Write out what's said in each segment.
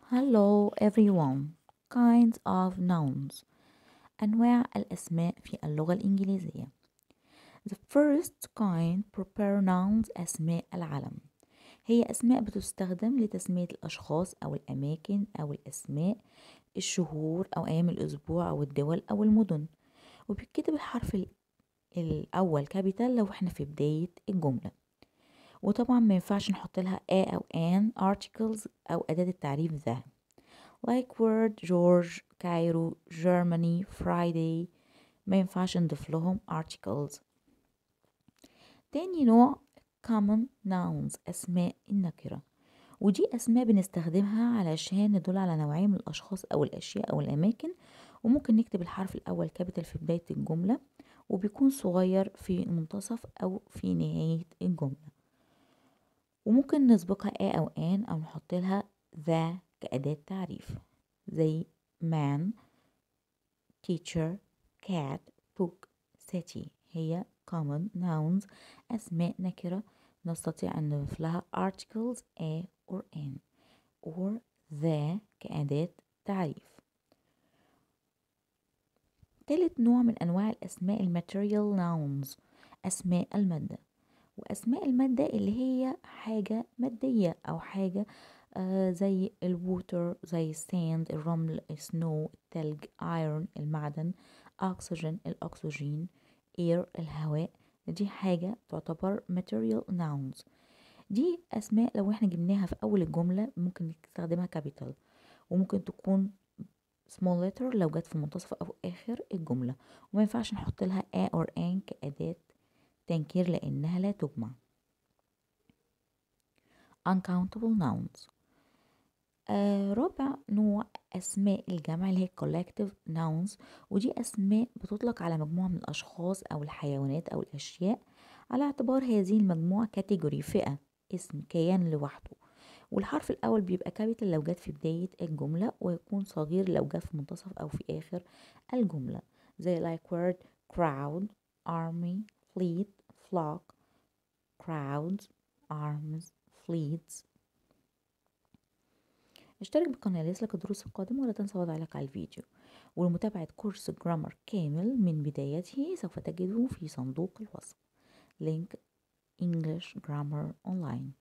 Hello everyone. Kinds of nouns. أنواع الأسماء في اللغة الإنجليزية. The first kind proper nouns أسماء العلم. هي أسماء بتستخدم لتسمية الأشخاص أو الأماكن أو الأسماء الشهور أو أيام الأسبوع أو الدول أو المدن وبيتكتب الحرف ال- الأول كابيتال لو احنا في بداية الجملة وطبعا ما ينفعش نحط لها a أو an articles أو أداة التعريف ذا like word George كايرو Germany Friday ما ينفعش نضيف لهم articles تاني نوع common nouns أسماء النكرة ودي أسماء بنستخدمها علشان ندل على نوعية من الأشخاص أو الأشياء أو الأماكن وممكن نكتب الحرف الأول كابيتال في بداية الجملة وبيكون صغير في المنتصف أو في نهاية الجملة وممكن نسبقها a أو an أو نحط لها ذا كأداة تعريف زي man teacher cat book city هي common nouns أسماء نكرة نستطيع أن نضيف لها articles a or an or the كأداة تعريف تالت نوع من أنواع الأسماء الماتيريال nouns أسماء المادة وأسماء المادة اللي هي حاجة مادية أو حاجة آه زي الووتر زي الساند الرمل السنو التلج ايرون المعدن أكسجين الأكسجين اير الهواء دي حاجة تعتبر material nouns دي أسماء لو احنا جبناها في أول الجملة ممكن نستخدمها capital وممكن تكون small letter لو جت في منتصف أو آخر الجملة وما ينفعش نحط لها a or an كأداة تنكير لأنها لا تجمع uncountable nouns آه رابع نوع أسماء الجمع اللي هي collective nouns ودي أسماء بتطلق على مجموعة من الأشخاص أو الحيوانات أو الأشياء على اعتبار هذه المجموعة كاتيجوري فئة اسم كيان لوحده والحرف الأول بيبقى كابيتال لو جت في بداية الجملة ويكون صغير لو جت في منتصف أو في آخر الجملة زي like word crowd army fleet flock crowds arms fleets اشترك بالقناة ليصلك الدروس القادمة ولا تنسى وضع لك على الفيديو ولمتابعة كورس جرامر كامل من بدايته سوف تجده في صندوق الوصف لينك English Grammar Online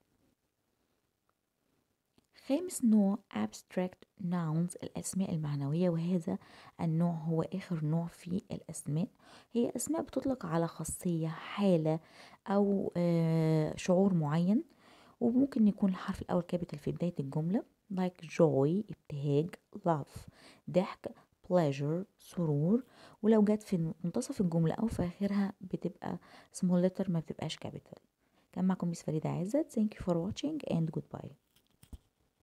خامس نوع abstract nouns الأسماء المعنوية وهذا النوع هو آخر نوع في الأسماء هي أسماء بتطلق على خاصية حالة أو آه شعور معين وممكن يكون الحرف الأول كابيتال في بداية الجملة like joy ابتهاج love ضحك pleasure سرور ولو جت في منتصف الجملة أو في آخرها بتبقى small letter ما بتبقاش capital كان معكم مس فريدة عزت thank you for watching and goodbye